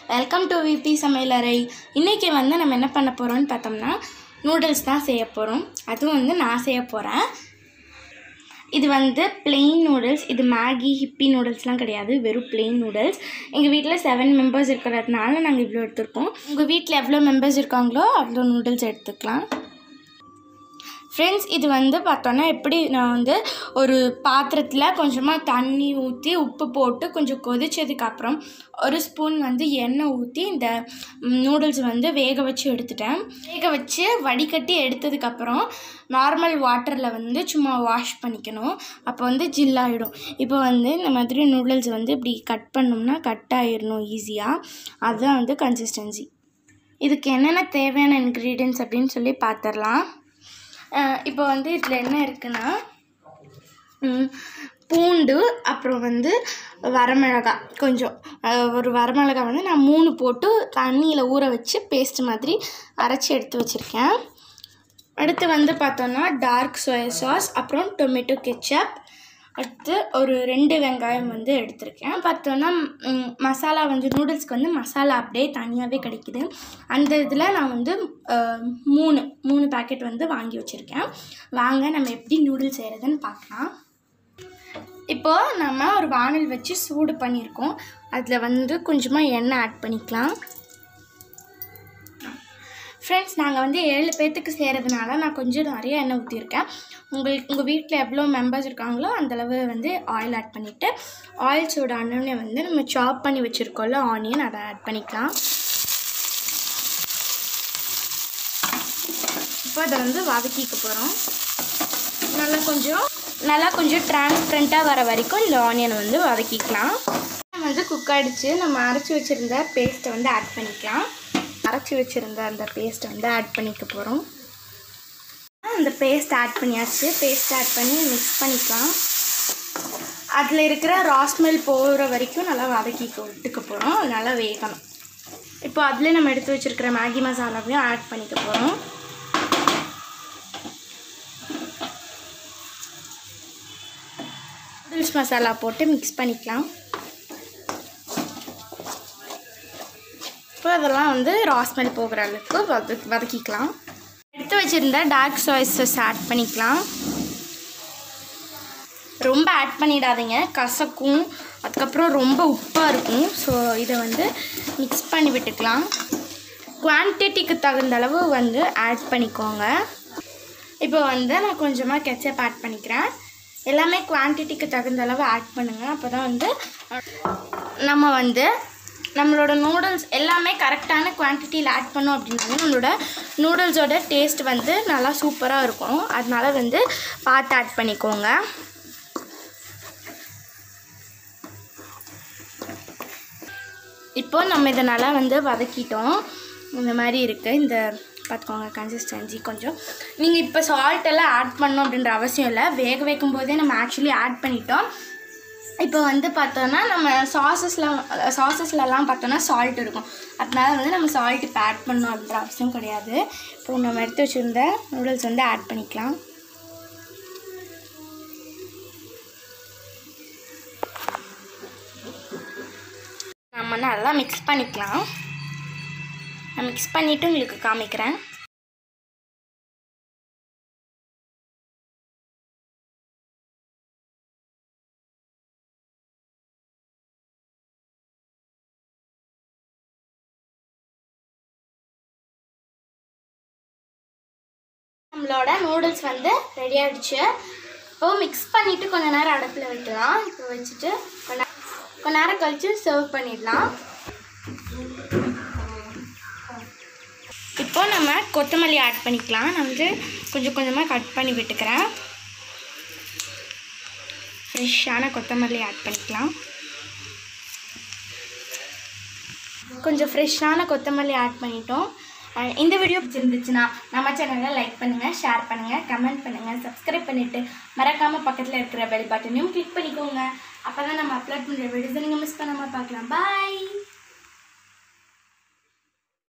welcome to VP சமையலறை இன்றைக்கி வந்து நம்ம என்ன பண்ண போகிறோம்னு பார்த்தோம்னா நூடுல்ஸ் தான் செய்ய போகிறோம் அதுவும் வந்து நான் செய்ய போகிறேன் இது வந்து plain நூடுல்ஸ் இது மேகி ஹிப்பி நூடுல்ஸ்லாம் கிடையாது வெறும் plain நூடுல்ஸ் எங்கள் வீட்டில் செவன் மெம்பர்ஸ் இருக்கிறதுனால நாங்கள் இவ்வளோ எடுத்திருக்கோம் உங்கள் வீட்டில் எவ்வளோ மெம்பர்ஸ் இருக்காங்களோ அவ்வளோ நூடுல்ஸ் எடுத்துக்கலாம் ஃப்ரெண்ட்ஸ் இது வந்து பார்த்தோன்னா எப்படி நான் வந்து ஒரு பாத்திரத்தில் கொஞ்சமாக தண்ணி ஊற்றி உப்பு போட்டு கொஞ்சம் கொதிச்சதுக்கப்புறம் ஒரு ஸ்பூன் வந்து எண்ணெய் ஊற்றி இந்த நூடுல்ஸ் வந்து வேக வச்சு எடுத்துட்டேன் வேக வச்சு வடிகட்டி எடுத்ததுக்கப்புறம் நார்மல் வாட்டரில் வந்து சும்மா வாஷ் பண்ணிக்கணும் அப்போ வந்து ஜில்லாகிடும் இப்போ வந்து இந்த மாதிரி நூடுல்ஸ் வந்து இப்படி கட் பண்ணோம்னா கட் ஆயிடணும் ஈஸியாக அதுதான் வந்து கன்சிஸ்டன்சி இதுக்கு என்னென்ன தேவையான இன்க்ரீடியன்ஸ் அப்படின்னு சொல்லி பார்த்துடலாம் அஹ் இப்போ வந்து இதில் என்ன இருக்குன்னா ம், பூண்டு அப்புறம் வந்து வரமிளகாய் கொஞ்சம் அஹ் ஒரு வரமிளகாய் வந்து நான் மூணு போட்டு தண்ணியில் ஊற வச்சு பேஸ்ட் மாதிரி அரைச்சி எடுத்து வச்சுருக்கேன் அடுத்து வந்து பார்த்தோன்னா டார்க் சோயா சாஸ் அப்புறம் டொமேட்டோ கெச்சப் அடுத்து ஒரு ரெண்டு வெங்காயம் வந்து எடுத்திருக்கேன் பார்த்தோன்னா ம், மசாலா வந்து நூடுல்ஸ்க்கு வந்து மசாலா அப்படியே தனியாகவே கிடைக்குது அந்த இதில் நான் வந்து அஹ், மூணு மூணு பேக்கெட் வந்து வாங்கி வச்சுருக்கேன் வாங்க நம்ம எப்படி நூடுல்ஸ் செய்கிறதுன்னு பார்க்கலாம் இப்போது நம்ம ஒரு வானல் வச்சு சூடு பண்ணியிருக்கோம் அதில் வந்து கொஞ்சமாக எண்ணெய் ஆட் பண்ணிக்கலாம் ஃப்ரெண்ட்ஸ் நாங்கள் வந்து ஏழு பேர்த்துக்கு செய்கிறதுனால நான் கொஞ்சம் நிறைய எண்ணெய் ஊற்றிருக்கேன் உங்களுக்கு உங்கள் வீட்டில் எவ்வளோ மெம்பர்ஸ் இருக்காங்களோ அந்தளவு வந்து ஆயில் ஆட் பண்ணிவிட்டு ஆயில் சூடானோடனே வந்து நம்ம சாப் பண்ணி வச்சுருக்கோம்ல ஆனியன் அதை ஆட் பண்ணிக்கலாம் இப்போ அதை வந்து வதக்கிக்க போகிறோம் நல்லா கொஞ்சம் நல்லா கொஞ்சம் டிரான்ஸ்பரண்ட்டாக வர வரைக்கும் இந்த ஆனியனை வந்து வதக்கிக்கலாம் வந்து குக் அடித்து நம்ம அரைச்சி வச்சுருந்த பேஸ்ட்டை வந்து ஆட் பண்ணிக்கலாம் அரைச்சி வச்சுருந்த அந்த பேஸ்ட்டை வந்து ஆட் பண்ணிக்க போகிறோம் அந்த பேஸ்ட் ஆட் பண்ணியாச்சு பேஸ்ட் ஆட் பண்ணி மிக்ஸ் பண்ணிக்கலாம் அதில் இருக்கிற ராஸ்மெல் போகிற வரைக்கும் நல்லா வதக்கிக்க விட்டுக்க போகிறோம் அது நல்லா வேகணும் இப்போ அதில் நம்ம எடுத்து வச்சுருக்கிற மேகி மசாலாவையும் ஆட் பண்ணிக்க போகிறோம் நூடுல்ஸ் மசாலா போட்டு மிக்ஸ் பண்ணிக்கலாம் இப்போ அதெல்லாம் வந்து ராஸ்மெல் போகிற அளவுக்கு வத வதக்கிக்கலாம் எடுத்து வச்சுருந்த டார்க் சாய் சாஸ் ஆட் பண்ணிக்கலாம் ரொம்ப ஆட் பண்ணிடாதீங்க கசக்கும் அதுக்கப்புறம் ரொம்ப உப்பாக இருக்கும் ஸோ இதை வந்து மிக்ஸ் பண்ணி விட்டுக்கலாம் குவான்டிட்டிக்கு தகுந்த அளவு வந்து ஆட் பண்ணிக்கோங்க இப்போ வந்து நான் கொஞ்சமாக கெச்சப் ஆட் பண்ணிக்கிறேன் எல்லாமே குவான்டிட்டிக்கு தகுந்த அளவு ஆட் பண்ணுங்கள் அப்போ தான் வந்து நம்ம வந்து நம்மளோட நூடுல்ஸ் எல்லாமே கரெக்டான குவான்டிட்டியில் ஆட் பண்ணோம் அப்படின்னா நம்மளோட நூடுல்ஸோட டேஸ்ட் வந்து நல்லா சூப்பராக இருக்கும் அதனால வந்து பார்த்து ஆட் பண்ணிக்கோங்க இப்போ நம்ம இதை நல்லா வந்து வதக்கிட்டோம் இந்த மாதிரி இருக்குது இந்த பார்த்துக்கோங்க கன்சிஸ்டன்சி கொஞ்சம் நீங்கள் இப்போ சால்ட் எல்லாம் ஆட் பண்ணணும் அப்படின்ற அவசியம் இல்லை வேக வைக்கும் போதே நம்ம ஆக்சுவலி ஆட் பண்ணிட்டோம் இப்போ வந்து பார்த்தோன்னா நம்ம சாசஸ்லாம் சாசஸ்லலாம் பார்த்தோன்னா சால்ட் இருக்கும் அதனால வந்து நம்ம சால்ட் இப்போ ஆட் பண்ணணும் அப்படின்ற அவசியம் கிடையாது இப்போ நம்ம எடுத்து வச்சுருந்த நூடுல்ஸ் வந்து ஆட் பண்ணிக்கலாம் நம்ம நல்லா மிக்ஸ் பண்ணிக்கலாம் நான் மிக்ஸ் பண்ணிவிட்டு உங்களுக்கு காமிக்கிறேன் நம்மளோட நூடுல்ஸ் வந்து ரெடி ஆகிடுச்சு இப்போ மிக்ஸ் பண்ணிவிட்டு கொஞ்ச நேரம் அடுப்பில் வைக்கலாம் இப்போ வச்சுட்டு கொஞ்ச நே- கொஞ்ச நேரம் கழித்து சர்வ் பண்ணிடலாம் இப்போ நம்ம கொத்தமல்லி ஆட் பண்ணிக்கலாம் நான் வந்து கொஞ்சம் கொஞ்சமாக கட் பண்ணி விட்டுக்கிறேன் ஃப்ரெஷ்ஷான கொத்தமல்லி ஆட் பண்ணிக்கலாம் கொஞ்சம் ஃப்ரெஷ்ஷான கொத்தமல்லி ஆட் பண்ணிட்டோம் அஹ் இந்த வீடியோ பிடிச்சிருந்துச்சுன்னா நம்ம சேனலை லைக் பண்ணுங்கள் ஷேர் பண்ணுங்கள் கமெண்ட் பண்ணுங்கள் சப்ஸ்கிரைப் பண்ணிவிட்டு மறக்காமல் பக்கத்தில் இருக்கிற பெல் பட்டனையும் கிளிக் பண்ணிக்கோங்க அப்போ தான் நம்ம அப்லோட் பண்ணுற வீடியோஸை நீங்கள் மிஸ் பண்ணாமல் பார்க்கலாம் பாய்